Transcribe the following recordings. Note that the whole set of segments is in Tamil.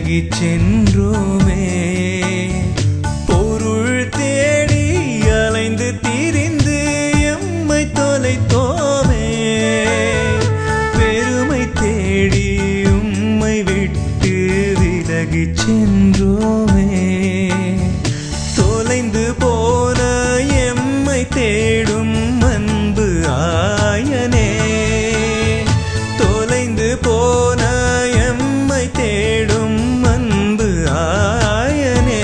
விலகிச் சென்றோமே பொருள் தேடி அலைந்து திரிந்து எம்மை தொலைத்தோமே பெருமை தேடி உம்மை விட்டு விலகிச் சென்றோமே தொலைந்து போன எம்மை தேடும் அன்பு ஆயனே தொலைந்து போன எம்மை தேடும் அன்பு ஆயனே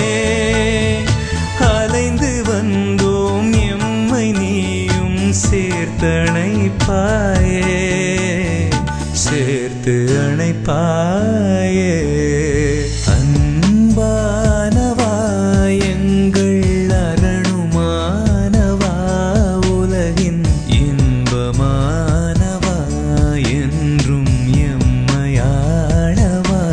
அலைந்து வந்தோம் எம்மை நீயும் சேர்த்தணைப்பாயே சேர்த்து அணைப்பாயே அன்பானவா எங்கள் அரணுமானவா உலகின் இன்பமானவா என்றும் எம்மையாளவா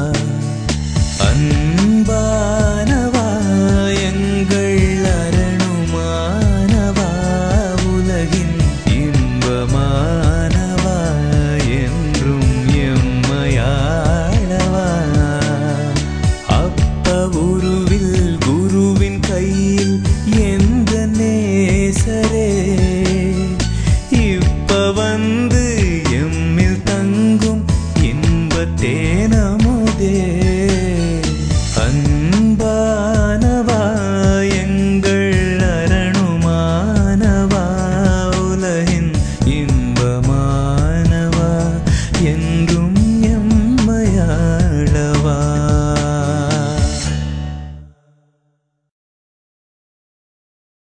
அன்பானவா எங்கள் அரணுமானவா உலகின் இன்பமானவா என்றும் எம்மையாளவா அப்ப உருவில் குருவின் கையில் எந்த நேசரே இப்ப வந்து எம்மில் தங்கும் இன்பத்தேனமுதே